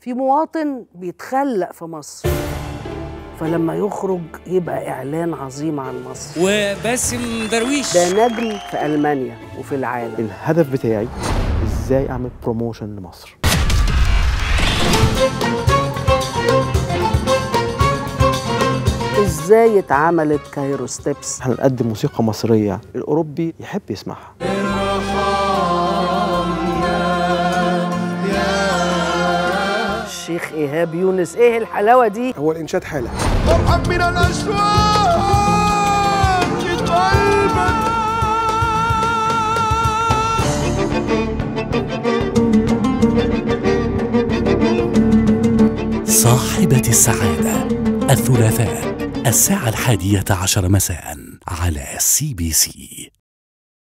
في مواطن بيتخلق في مصر فلما يخرج يبقى إعلان عظيم عن مصر وباسم درويش ده نجم في ألمانيا وفي العالم الهدف بتاعي ازاي اعمل بروموشن لمصر إزاي اتعملت كايرو ستيبس احنا نقدم موسيقى مصريه الاوروبي يحب يسمعها الشيخ إيهاب يونس إيه الحلاوة دي هو الإنشاد حالة فرحا من الأشواق قلبا صاحبة السعادة الثلاثاء الساعة الحادية عشر مساء على سي بي سي